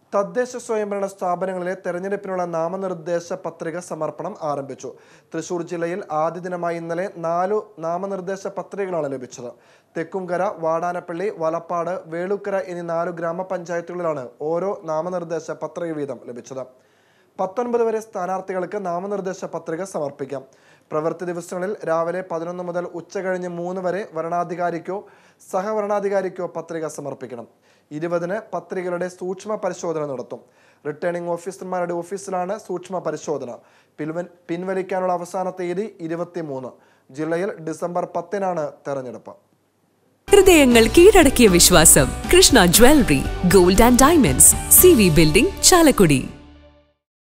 തദ്ദേശ സ്വയംഭരണ സ്ഥാപനങ്ങളിലെ തെരഞ്ഞെടുപ്പിനുള്ള നാമനിർദ്ദേശ പത്രിക സമർപ്പണം ആരംഭിച്ചു തൃശൂർ ജില്ലയിൽ ആദ്യ ദിനമായി ഇന്നലെ നാലു നാമനിർദ്ദേശ പത്രികകളാണ് ലഭിച്ചത് തെക്കുംകര വാടാനപ്പള്ളി വലപ്പാട് വേളുക്കര എന്നീ നാലു ഗ്രാമപഞ്ചായത്തുകളിലാണ് ഓരോ നാമനിർദ്ദേശ പത്രിക വീതം ലഭിച്ചത് പത്തൊൻപത് വരെ സ്ഥാനാർത്ഥികൾക്ക് നാമനിർദ്ദേശ പത്രിക സമർപ്പിക്കാം പ്രവൃത്തി ദിവസങ്ങളിൽ രാവിലെ പതിനൊന്ന് മുതൽ ഉച്ച കഴിഞ്ഞ് മൂന്ന് വരെ വരണാധികാരിക്കോ സഹവരണാധികാരിക്കോ പത്രിക സമർപ്പിക്കണം ഇരുപതിന് പത്രികകളുടെ സൂക്ഷ്മ പരിശോധന നടത്തും റിട്ടേണിംഗ് ഓഫീസർമാരുടെ ഓഫീസിലാണ് സൂക്ഷ്മ പരിശോധന പിൻവ പിൻവലിക്കാനുള്ള അവസാന തീയതി ഇരുപത്തിമൂന്ന് ജില്ലയിൽ ഡിസംബർ പത്തിനാണ് തെരഞ്ഞെടുപ്പ് ഹൃദയങ്ങൾ കീഴടക്കിയ വിശ്വാസം Krishna jewellery gold and diamonds C V building Chalakudy